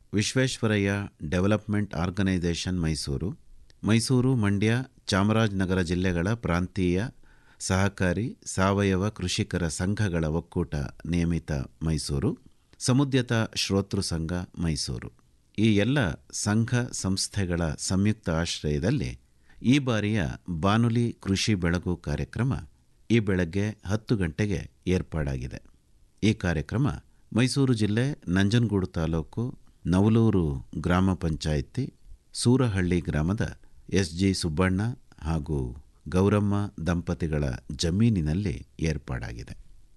Visvesvaraya development organisation Mysuru Mysuru Mandya Chamarajanagar ಜಿಲ್ಲೆಗಳ ಪ್ರಾಂತೀಯ ಸಹಕಾರಿ ಸಾವಯವ ಕೃಷಿಕರ ಸಂಘಗಳ ಒಕ್ಕೂಟ ನಿಯಮಿತ ಮೈಸೂರು ಸಮುದ್ಯತ ಶ್ರೋತೃ ಸಂಘ ಮೈಸೂರು ಈ ಎಲ್ಲ ಸಂಘ ಸಂಸ್ಥೆಗಳ ಸಂಯುಕ್ತ ಆಶ್ರಯದಲ್ಲಿ ಈ ಬಾರಿಯ ಬಾನುಲಿ ಕೃಷಿ ಬೆಳಗು ಕಾರ್ಯಕ್ರಮ ಈ ಬೆಳಗ್ಗೆ ಹತ್ತು ಗಂಟೆಗೆ ಏರ್ಪಾಡಾಗಿದೆ ಈ ಕಾರ್ಯಕ್ರಮ ಮೈಸೂರು ಜಿಲ್ಲೆ ನಂಜನಗೂಡು ತಾಲೂಕು ನವಲೂರು ಗ್ರಾಮ ಪಂಚಾಯಿತಿ ಸೂರಹಳ್ಳಿ ಗ್ರಾಮದ ಎಸ್ ಜಿ ಸುಬ್ಬಣ್ಣ ಹಾಗೂ ಗೌರಮ್ಮ ದಂಪತಿಗಳ ಜಮೀನಿನಲ್ಲಿ ಏರ್ಪಾಡಾಗಿದೆ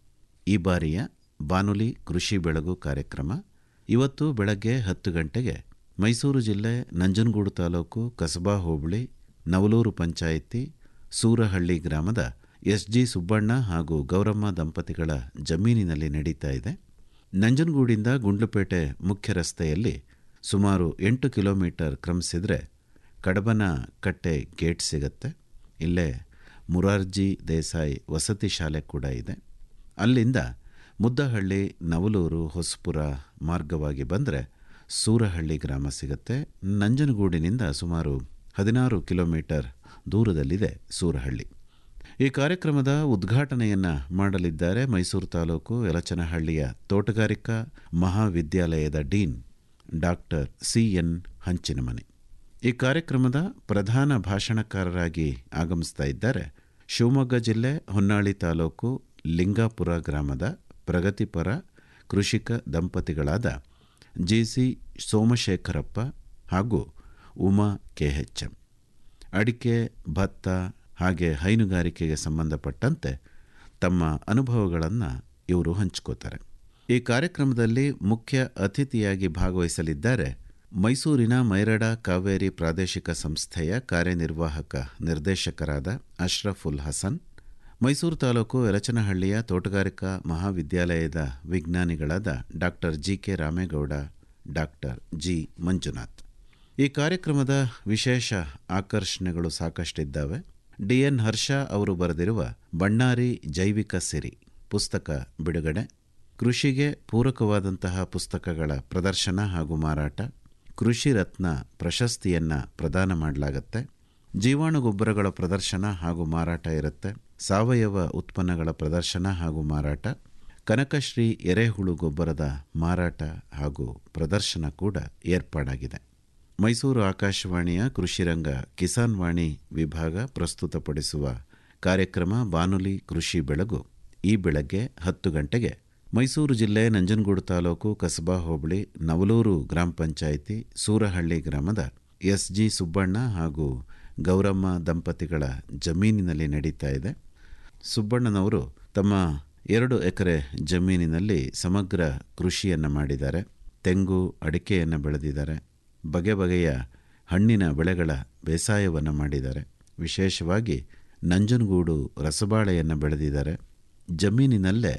ಈ ಬಾರಿಯ ಬಾನುಲಿ ಕೃಷಿ ಬೆಳಗು ಕಾರ್ಯಕ್ರಮ ಇವತ್ತು ಬೆಳಗ್ಗೆ ಹತ್ತು ಗಂಟೆಗೆ ಮೈಸೂರು ಜಿಲ್ಲೆ ನಂಜನಗೂಡು ತಾಲೂಕು ಕಸಬಾ ಹೋಬಳಿ ನವಲೂರು ಪಂಚಾಯಿತಿ ಸೂರಹಳ್ಳಿ ಗ್ರಾಮದ ಎಸ್ ಜಿ ಸುಬ್ಬಣ್ಣ ಹಾಗೂ ಗೌರಮ್ಮ ದಂಪತಿಗಳ ಜಮೀನಿನಲ್ಲಿ ನಡೀತಾ ಇದೆ ನಂಜನಗೂಡಿಂದ ಗುಂಡ್ಲುಪೇಟೆ ಮುಖ್ಯ ರಸ್ತೆಯಲ್ಲಿ ಸುಮಾರು ಎಂಟು ಕಿಲೋಮೀಟರ್ ಕ್ರಮಿಸಿದರೆ ಕಡಬನ ಕಟ್ಟೆ ಗೇಟ್ ಸಿಗತ್ತೆ ಇಲ್ಲೇ ಮುರಾರ್ಜಿ ದೇಸಾಯಿ ವಸತಿ ಶಾಲೆ ಕೂಡ ಇದೆ ಅಲ್ಲಿಂದ ಮುದ್ದಹಳ್ಳಿ ನವಲೂರು ಹೊಸಪುರ ಮಾರ್ಗವಾಗಿ ಬಂದರೆ ಸೂರಹಳ್ಳಿ ಗ್ರಾಮ ಸಿಗುತ್ತೆ ನಂಜನಗೂಡಿನಿಂದ ಸುಮಾರು ಹದಿನಾರು ಕಿಲೋಮೀಟರ್ ದೂರದಲ್ಲಿದೆ ಸೂರಹಳ್ಳಿ ಈ ಕಾರ್ಯಕ್ರಮದ ಉದ್ಘಾಟನೆಯನ್ನು ಮಾಡಲಿದ್ದಾರೆ ಮೈಸೂರು ತಾಲೂಕು ಯಲಚನಹಳ್ಳಿಯ ತೋಟಗಾರಿಕಾ ಮಹಾವಿದ್ಯಾಲಯದ dean doctor C N Hanchinamane ಈ ಕಾರ್ಯಕ್ರಮದ ಪ್ರಧಾನ ಭಾಷಣಕಾರರಾಗಿ ಆಗಮಿಸ್ತಾ ಇದ್ದಾರೆ ಶಿವಮೊಗ್ಗ ಜಿಲ್ಲೆ ಹೊನ್ನಾಳಿ ತಾಲೂಕು ಲಿಂಗಾಪುರ ಗ್ರಾಮದ ಪ್ರಗತಿಪರ ಕೃಷಿಕ ದಂಪತಿಗಳಾದ ಜಿ ಸಿ ಸೋಮಶೇಖರಪ್ಪ ಹಾಗೂ ಉಮಾ ಕೆ ಎಚ್ ಎಂ ಅಡಿಕೆ ಭತ್ತ ಹಾಗೆ ಹೈನುಗಾರಿಕೆಗೆ ಸಂಬಂಧಪಟ್ಟಂತೆ ತಮ್ಮ ಅನುಭವಗಳನ್ನು ಇವರು ಹಂಚ್ಕೋತಾರೆ ಈ ಕಾರ್ಯಕ್ರಮದಲ್ಲಿ ಮುಖ್ಯ ಅತಿಥಿಯಾಗಿ ಭಾಗವಹಿಸಲಿದ್ದಾರೆ ಮೈಸೂರಿನ ಮೈರಡ ಕಾವೇರಿ ಪ್ರಾದೇಶಿಕ ಸಂಸ್ಥೆಯ ಕಾರ್ಯನಿರ್ವಾಹಕ ನಿರ್ದೇಶಕರಾದ ಅಶ್ರಫುಲ್ ಹಸನ್ ಮೈಸೂರು ತಾಲೂಕು ಯಲಚನಹಳ್ಳಿಯ ತೋಟಗಾರಿಕಾ ಮಹಾವಿದ್ಯಾಲಯದ ವಿಜ್ಞಾನಿಗಳಾದ doctor G K Ramegowda doctor G Manjunath ಈ ಕಾರ್ಯಕ್ರಮದ ವಿಶೇಷ ಆಕರ್ಷಣೆಗಳು ಸಾಕಷ್ಟಿದ್ದಾವೆ ಡಿ ಎನ್ ಹರ್ಷ ಅವರು ಬರೆದಿರುವ ಬಣ್ಣಾರಿ ಜೈವಿಕ ಸಿರಿ ಪುಸ್ತಕ ಬಿಡುಗಡೆ ಕೃಷಿಗೆ ಪೂರಕವಾದಂತಹ ಪುಸ್ತಕಗಳ ಪ್ರದರ್ಶನ ಹಾಗೂ ಮಾರಾಟ ಕೃಷಿ ರತ್ನ ಪ್ರಶಸ್ತಿಯನ್ನು ಪ್ರದಾನ ಮಾಡಲಾಗತ್ತೆ ಜೀವಾಣು ಗೊಬ್ಬರಗಳ ಪ್ರದರ್ಶನ ಹಾಗೂ ಮಾರಾಟ ಇರುತ್ತೆ ಸಾವಯವ ಉತ್ಪನ್ನಗಳ ಪ್ರದರ್ಶನ ಹಾಗೂ ಮಾರಾಟ ಕನಕಶ್ರೀ ಎರೆಹುಳು ಗೊಬ್ಬರದ ಮಾರಾಟ ಹಾಗೂ ಪ್ರದರ್ಶನ ಕೂಡ ಏರ್ಪಾಡಾಗಿದೆ ಮೈಸೂರು ಆಕಾಶವಾಣಿಯ ಕೃಷಿರಂಗ ಕಿಸಾನ್ ವಾಣಿ ವಿಭಾಗ ಪ್ರಸ್ತುತಪಡಿಸುವ ಕಾರ್ಯಕ್ರಮ ಬಾನುಲಿ ಕೃಷಿ ಬೆಳಗು ಈ ಬೆಳಗ್ಗೆ ಹತ್ತು ಗಂಟೆಗೆ ಮೈಸೂರು ಜಿಲ್ಲೆ ನಂಜನಗೂಡು ತಾಲೂಕು ಕಸಬಾ ಹೋಬಳಿ ನವಲೂರು ಗ್ರಾಮ ಪಂಚಾಯಿತಿ ಸೂರಹಳ್ಳಿ ಗ್ರಾಮದ ಎಸ್ ಜಿ ಸುಬ್ಬಣ್ಣ ಹಾಗೂ ಗೌರಮ್ಮ ದಂಪತಿಗಳ ಜಮೀನಿನಲ್ಲಿ ನಡೀತಾ ಇದೆ ಸುಬ್ಬಣ್ಣನವರು ತಮ್ಮ ಎರಡು ಎಕರೆ ಜಮೀನಿನಲ್ಲಿ ಸಮಗ್ರ ಕೃಷಿಯನ್ನು ಮಾಡಿದ್ದಾರೆ ತೆಂಗು ಅಡಿಕೆಯನ್ನು ಬೆಳೆದಿದ್ದಾರೆ ಬಗೆ ಬಗೆಯ ಹಣ್ಣಿನ ಬೆಳೆಗಳ ಬೇಸಾಯವನ್ನು ಮಾಡಿದ್ದಾರೆ ವಿಶೇಷವಾಗಿ ನಂಜನಗೂಡು ರಸಬಾಳೆಯನ್ನು ಬೆಳೆದಿದ್ದಾರೆ ಜಮೀನಿನಲ್ಲೇ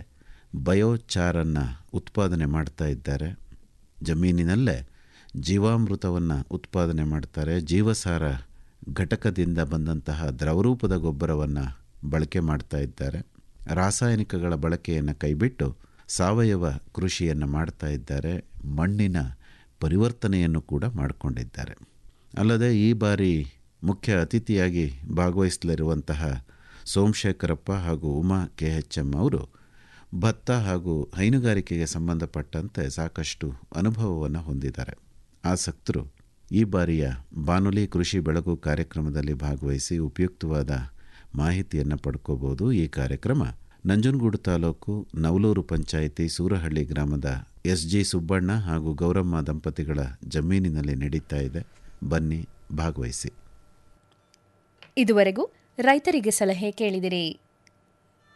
ಬಯೋಚಾರನ್ನು ಉತ್ಪಾದನೆ ಮಾಡ್ತಾ ಇದ್ದಾರೆ ಜಮೀನಿನಲ್ಲೇ ಜೀವಾಮೃತವನ್ನು ಉತ್ಪಾದನೆ ಮಾಡ್ತಾರೆ ಜೀವಸಾರ ಘಟಕದಿಂದ ಬಂದಂತಹ ದ್ರವರೂಪದ ಗೊಬ್ಬರವನ್ನು ಬಳಕೆ ಮಾಡ್ತಾ ಇದ್ದಾರೆ ರಾಸಾಯನಿಕಗಳ ಬಳಕೆಯನ್ನು ಕೈಬಿಟ್ಟು ಸಾವಯವ ಕೃಷಿಯನ್ನು ಮಾಡ್ತಾ ಇದ್ದಾರೆ ಮಣ್ಣಿನ ಪರಿವರ್ತನೆಯನ್ನು ಕೂಡ ಮಾಡಿಕೊಂಡಿದ್ದಾರೆ ಅಲ್ಲದೆ ಈ ಬಾರಿ ಮುಖ್ಯ ಅತಿಥಿಯಾಗಿ ಭಾಗವಹಿಸಲಿರುವಂತಹ ಸೋಮಶೇಖರಪ್ಪ ಹಾಗೂ ಉಮಾ ಕೆ ಎಚ್ ಎಂ ಅವರು ಭತ್ತ ಹಾಗೂ ಹೈನುಗಾರಿಕೆಗೆ ಸಂಬಂಧಪಟ್ಟಂತೆ ಸಾಕಷ್ಟು ಅನುಭವವನ್ನು ಹೊಂದಿದ್ದಾರೆ ಆಸಕ್ತರು ಈ ಬಾರಿಯ ಬಾನುಲಿ ಕೃಷಿ ಬೆಳಗು ಕಾರ್ಯಕ್ರಮದಲ್ಲಿ ಭಾಗವಹಿಸಿ ಉಪಯುಕ್ತವಾದ ಮಾಹಿತಿಯನ್ನು ಪಡ್ಕೋಬೋದು ಈ ಕಾರ್ಯಕ್ರಮ ನಂಜನಗೂಡು ತಾಲೂಕು ನವಲೂರು ಪಂಚಾಯಿತಿ ಸೂರಹಳ್ಳಿ ಗ್ರಾಮದ ಎಸ್ ಜಿ ಸುಬ್ಬಣ್ಣ ಹಾಗೂ ಗೌರಮ್ಮ ದಂಪತಿಗಳ ಜಮೀನಿನಲ್ಲಿ ನಡೀತಾ ಇದೆ ಬನ್ನಿ ಭಾಗವಹಿಸಿ ಇದುವರೆಗೂ ರೈತರಿಗೆ ಸಲಹೆ ಕೇಳಿದಿರಿ